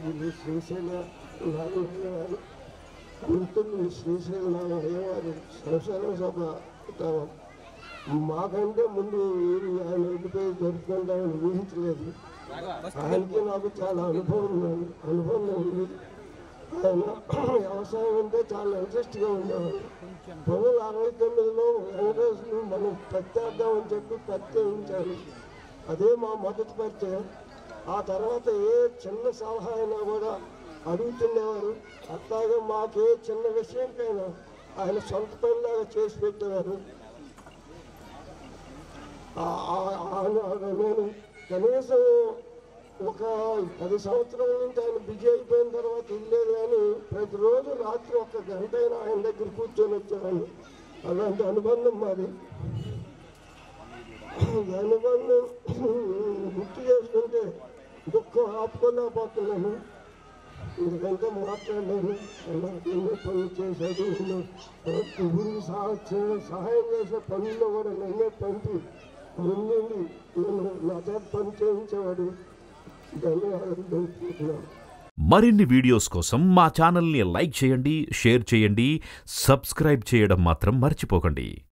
పూజ్యులు శ్రీశైల నారాయణ గారు ఉంటుంది శ్రీశైల నారాయణ గారు సంసార సభ తాము మాకంటే ముందు ఈ ఆయన వెళ్ళిపోయి జరుపుకుంటామని ఊహించలేదు ఆయనకి నాకు చాలా అనుభవం ఉంది అనుభవం ఉంది ఆయన వ్యవసాయం అంటే చాలా ఇంట్రెస్ట్గా ఉండేవాడు పంతొమ్మిది అరవై తొమ్మిదిలో వెంకటేశ్వరులు మనం ప్రత్యేద్దామని చెప్పి ప్రత్యేకించారు అదే మా మొదటి పరిచయం ఆ తర్వాత ఏ చిన్న సలహా అయినా కూడా అడుగుతుండేవారు అట్లాగే మాకే చిన్న విషయంకైనా ఆయన సొంత పనిలాగా చేసి పెట్టేవారు ఆ- ఆ- ఆ- నేను కనీసం ఒక పది సంవత్సరాల నుంచి ఆయన బిజీ అయిపోయిన తర్వాత ఇల్లేదు కానీ ప్రతిరోజు రాత్రి ఒక గంట అయినా ఆయన దగ్గర కూర్చొని వచ్చేవాడిని అలాంటి అనుబంధం మాది ఈ అనుబంధం గుర్తు చేసుకుంటే దుఃఖం ఆపుకోలేకపోతున్నాను ఎందుకంటే మాట్లాడలేను నాకు ఎన్నో పనులు చేశాడు ఎన్నో ఊరికి సహాయం సహాయం చేసే పనుల్లో కూడా నన్నే పంపి ముందుండి నేను నా చేత పని చేయించేవాడు ధన్యవాదాలు తెలుపుకుంటున్నాను మరిన్ని వీడియోస్ కోసం మా ఛానల్ని లైక్ చేయండి షేర్ చేయండి సబ్స్క్రైబ్ చేయడం మాత్రం మర్చిపోకండి